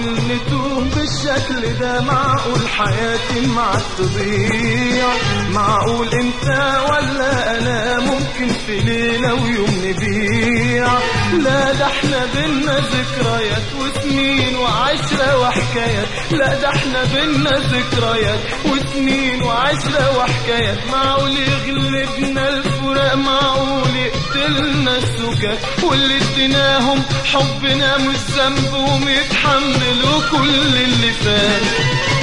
نتوه بالشكل ده معقول حياتي معك تضيع معقول انت ولا انا ممكن في ليلة ويوم نبيع لا ده احنا بينا ذكريات وسنين وعشرة وحكايات لا ده احنا بينا ذكريات وسنين وعشرة وحكايات معقول يغلبنا الفراق معقول يقتلنا السكات واللي اديناهم حبنا مش ذنبهم يتحملوا كل اللي فات